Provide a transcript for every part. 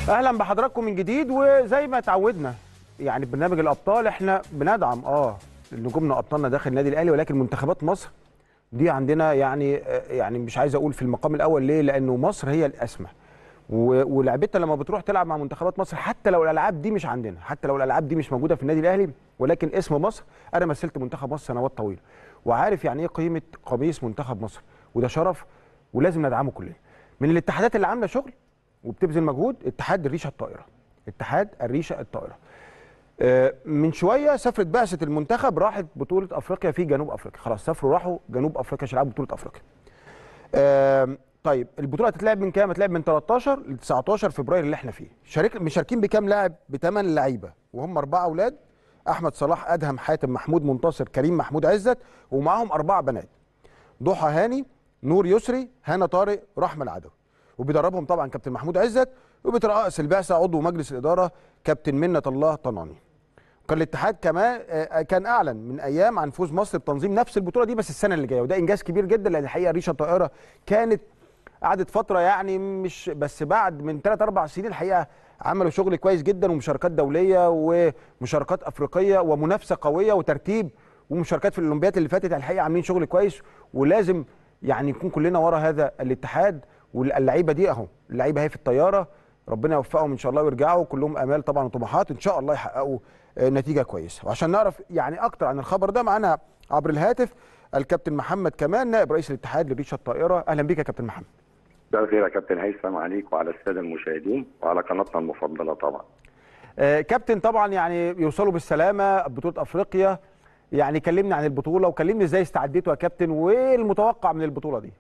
اهلا بحضراتكم من جديد وزي ما اتعودنا يعني برنامج الابطال احنا بندعم اه نجومنا ابطالنا داخل النادي الاهلي ولكن منتخبات مصر دي عندنا يعني آه، يعني مش عايز اقول في المقام الاول ليه لانه مصر هي الاسمى و- ولعبتها لما بتروح تلعب مع منتخبات مصر حتى لو الالعاب دي مش عندنا حتى لو الالعاب دي مش موجوده في النادي الاهلي ولكن اسم مصر انا مثلت منتخب مصر سنوات طويله وعارف يعني ايه قيمه قميص منتخب مصر وده شرف ولازم ندعمه كلنا من الاتحادات اللي عامله شغل وبتبذل مجهود اتحاد الريشه الطائره اتحاد الريشه الطائره آه، من شويه سافرت بعثه المنتخب راحت بطوله افريقيا في جنوب افريقيا خلاص سافروا راحوا جنوب افريقيا عشان يلعبوا بطوله افريقيا آم، طيب البطوله هتتلعب من كام هتتلعب من 13 ل 19 فبراير اللي احنا فيه شارك مشاركين بكام لاعب بثمان لعيبه وهم اربعه اولاد احمد صلاح ادهم حاتم محمود منتصر كريم محمود عزت ومعاهم اربعه بنات ضحى هاني نور يسري هنا طارق رحمه العدوي وبيدربهم طبعا كابتن محمود عزت وبيترأس البعثه عضو مجلس الاداره كابتن منة الله طناني كان الاتحاد كمان آه، كان اعلن من ايام عن فوز مصر بتنظيم نفس البطوله دي بس السنه اللي جايه وده انجاز كبير جدا لان الحقيقه ريشه الطائره كانت قعدت فتره يعني مش بس بعد من 3 4 سنين الحقيقه عملوا شغل كويس جدا ومشاركات دوليه ومشاركات افريقيه ومنافسه قويه وترتيب ومشاركات في الاولمبياد اللي فاتت الحقيقه عاملين شغل كويس ولازم يعني نكون كلنا ورا هذا الاتحاد واللعيبه دي اهو اللعيبه اهي في الطياره ربنا يوفقهم ان شاء الله ويرجعوا كلهم امال طبعا وطموحات ان شاء الله يحققوا آه، نتيجه كويسه وعشان نعرف يعني اكتر عن الخبر ده معانا عبر الهاتف الكابتن محمد كمان نائب رئيس الاتحاد لريشه الطائره اهلا بك يا كابتن محمد مساء الخير يا كابتن هيثم عليك وعلى الساده المشاهدين وعلى قناتنا المفضله طبعا. آه، كابتن طبعا يعني يوصلوا بالسلامه بطوله افريقيا يعني كلمني عن البطوله وكلمني ازاي استعديتوا يا كابتن وايه المتوقع من البطوله دي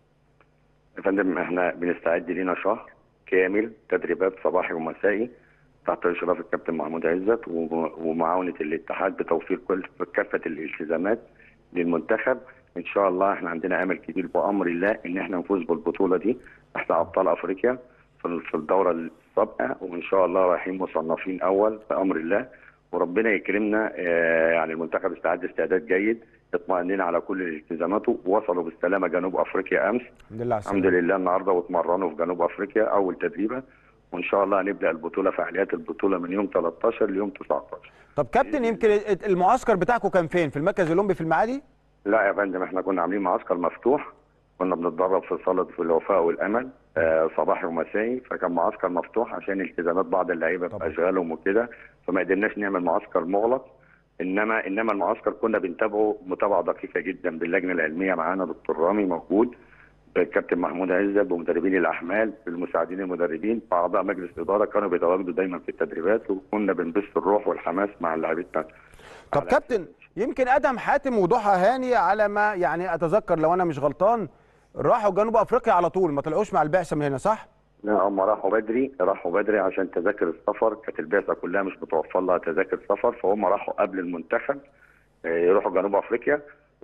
يا فندم احنا بنستعد لينا شهر كامل تدريبات صباحي ومسائي تحت اشراف الكابتن محمود عزت و- ومعاونه الاتحاد بتوفير كل كافه الالتزامات للمنتخب ان شاء الله احنا عندنا امل كبير بامر الله ان احنا نفوز بالبطوله دي احنا ابطال افريقيا في في الدوره السابقه وان شاء الله رايحين مصنفين اول بامر الله وربنا يكرمنا آه، يعني المنتخب استعد استعداد جيد اطمئننا على كل الالتزاماته وصلوا بالسلامه جنوب افريقيا امس الحمد لله على الحمد السلامه لله النهارده واتمرنوا في جنوب افريقيا اول تدريبه وان شاء الله هنبدا البطوله فعاليات البطوله من يوم 13 ليوم 19 طب كابتن يمكن المعسكر بتاعكم كان فين في المركز الاولمبي في المعادي لا يا فندم احنا كنا عاملين معسكر مفتوح كنا بنتدرب في صاله في الوفاء والامل آه صباحي ومسائي فكان معسكر مفتوح عشان التزامات بعض اللعيبه طبعا. باشغالهم وكده فما قدرناش نعمل معسكر مغلق انما انما المعسكر كنا بنتابعه متابعه دقيقه جدا باللجنه العلميه معانا دكتور رامي موجود الكابتن محمود عزت ومدربين الاحمال المساعدين المدربين واعضاء مجلس الاداره كانوا بيتواجدوا دايما في التدريبات وكنا بنبث الروح والحماس مع لاعبتنا طب على- كابتن يمكن ادهم حاتم وضحى هاني على ما يعني اتذكر لو انا مش غلطان راحوا جنوب افريقيا على طول ما طلعوش مع البعثه من هنا صح لا هم راحوا بدري راحوا بدري عشان تذاكر السفر كانت البعثه كلها مش متوفر لها تذاكر سفر فهم راحوا قبل المنتخب آه، يروحوا جنوب افريقيا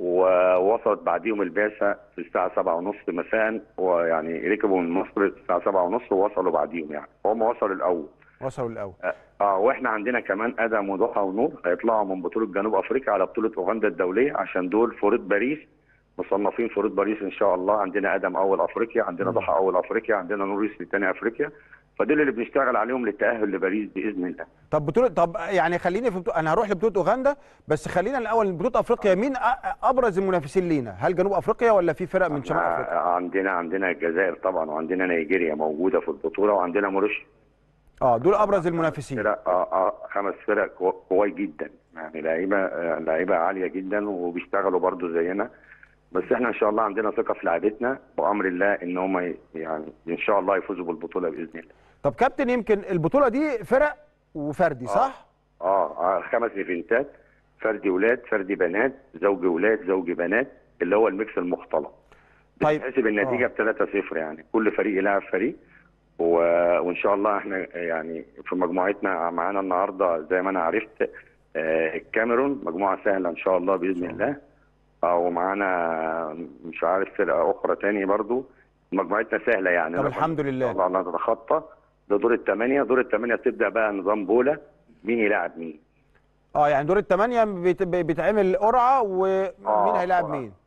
ووصلت بعديهم البعثه في الساعه 7:30 مساء ويعني ركبوا من مصر الساعه 7:30 ووصلوا بعديهم يعني هم وصلوا الاول وصلوا الاول اه آه، واحنا عندنا كمان ادم وضحى ونور هيطلعوا من بطوله جنوب افريقيا على بطوله اوغندا الدوليه عشان دول فوريت باريس مصنفين فوريت باريس ان شاء الله عندنا ادم اول افريقيا عندنا ضحى اول افريقيا عندنا نور يوسف ثاني افريقيا فدول اللي بنشتغل عليهم للتاهل لباريس باذن الله طب بطوله طب يعني خليني في بطولة انا هروح لبطوله اوغندا بس خلينا الاول بطوله افريقيا مين أ- ابرز المنافسين لينا هل جنوب افريقيا ولا في فرق من شمال افريقيا آه، عندنا عندنا الجزائر طبعا وعندنا نيجيريا موجوده في البطوله وعندنا موريشيا اه دول ابرز المنافسين فرق اه اه خمس فرق كو- قوي جدا يعني لعيبه آه، لعيبه عاليه جدا وبيشتغلوا برضو زينا بس احنا ان شاء الله عندنا ثقه في لعيبتنا بامر الله ان هم ي- يعني ان شاء الله يفوزوا بالبطوله باذن الله طب كابتن يمكن البطوله دي فرق وفردي صح اه, آه خمس ايفنتات فردي ولاد فردي بنات زوج ولاد زوج بنات اللي هو الميكس المختلط طيب. بتحسب النتيجه آه. ب 3-0 يعني كل فريق يلعب فريق و... وان شاء الله احنا يعني في مجموعتنا معانا النهارده زي ما انا عرفت آه، الكاميرون مجموعه سهله ان شاء الله باذن الله آه، ومعانا مش عارف فرقه اخرى تاني برضو مجموعتنا سهله يعني طب نقدر الحمد ان لله شاء الله نتخطى ده دور الثمانيه دور الثمانيه بتبدا بقى نظام بوله مين يلاعب مين اه يعني دور الثمانيه بيت- بيتعمل قرعه ومين آه، هيلاعب آه. مين اه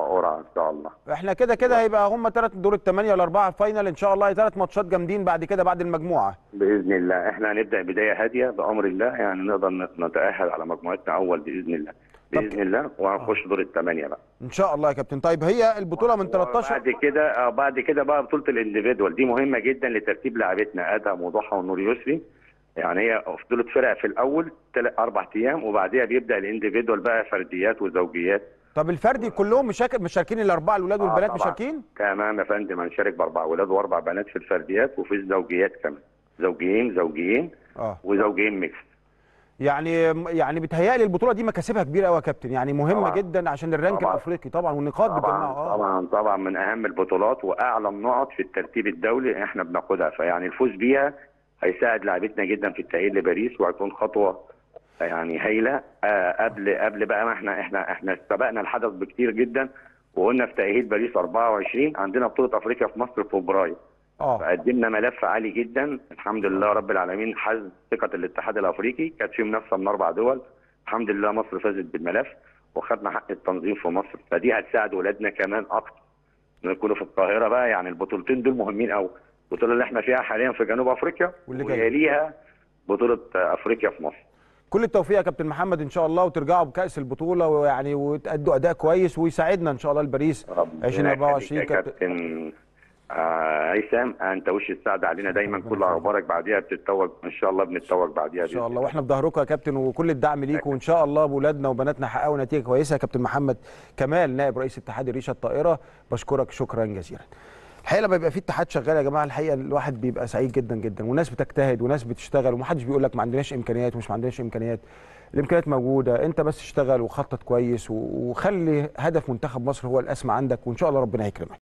قرعه ان شاء الله احنا كده كده هيبقى هم ثلاث دور الثمانيه والاربعه الفاينل ان شاء الله ثلاث ماتشات جامدين بعد كده بعد المجموعه باذن الله احنا هنبدا بدايه هاديه بامر الله يعني نقدر نتاهل على مجموعتنا اول باذن الله باذن الله وهنخش دور الثمانيه بقى ان شاء الله يا كابتن طيب هي البطوله من 13 بعد كده آه، بعد كده بقى بطوله الانديفيدوال دي مهمه جدا لترتيب لاعبتنا ادهم وضحى ونور يسري يعني هي بطوله فرق في الاول تل- اربع ايام وبعديها بيبدا الانديفيدوال بقى فرديات وزوجيات طب الفردي كلهم مشاك- مشاركين الاربعه الاولاد والبنات آه، طبعاً. مشاركين تمام يا فندم هنشارك باربع اولاد واربع بنات في الفرديات وفي الزوجيات كمان زوجيين زوجيين اه وزوجين ميكس يعني يعني بتهيألي البطوله دي مكاسبها كبيره قوي يا كابتن يعني مهمه طبعاً. جدا عشان الرانك طبعاً. الافريقي طبعا والنقاط طبعا بتجمعها اه طبعا طبعا من اهم البطولات واعلى النقط في الترتيب الدولي احنا بناخدها فيعني الفوز بيها هيساعد لاعبتنا جدا في التأهيل لباريس وهيكون خطوه يعني هايله آه قبل قبل بقى ما احنا احنا احنا سبقنا الحدث بكتير جدا وقلنا في تأهيل باريس 24 عندنا بطوله افريقيا في مصر في فبراير اه فقدمنا ملف عالي جدا الحمد لله رب العالمين حاز ثقه الاتحاد الافريقي كانت في منافسه من اربع دول الحمد لله مصر فازت بالملف وخدنا حق التنظيم في مصر فدي هتساعد ولادنا كمان اكتر إنه يكونوا في القاهره بقى يعني البطولتين دول مهمين قوي البطوله اللي احنا فيها حاليا في جنوب افريقيا واللي جاية. ويليها بطوله افريقيا في مصر كل التوفيق يا كابتن محمد ان شاء الله وترجعوا بكاس البطوله ويعني وتأدوا اداء كويس ويساعدنا ان شاء الله الباريس ربنا 2024 يخليك يا كابتن كابتن آه هيثم انت وش السعد علينا دايما كل اخبارك بعديها بتتوج ان شاء الله بنتوج بعديها ان شاء الله واحنا في ظهركم يا كابتن وكل الدعم ليكم وان شاء الله بولادنا وبناتنا حققوا نتيجه كويسه يا كابتن محمد كمال نائب رئيس اتحاد الريشه الطائره بشكرك شكرا جزيلا الحقيقه لما يبقى في اتحاد شغال يا جماعه الحقيقه الواحد بيبقى سعيد جدا جدا وناس بتجتهد وناس بتشتغل ومحدش بيقول لك ما عندناش امكانيات ومش ما عندناش امكانيات الامكانيات موجوده انت بس اشتغل وخطط كويس و- وخلي هدف منتخب مصر هو الاسمى عندك وان شاء الله ربنا هيكرمك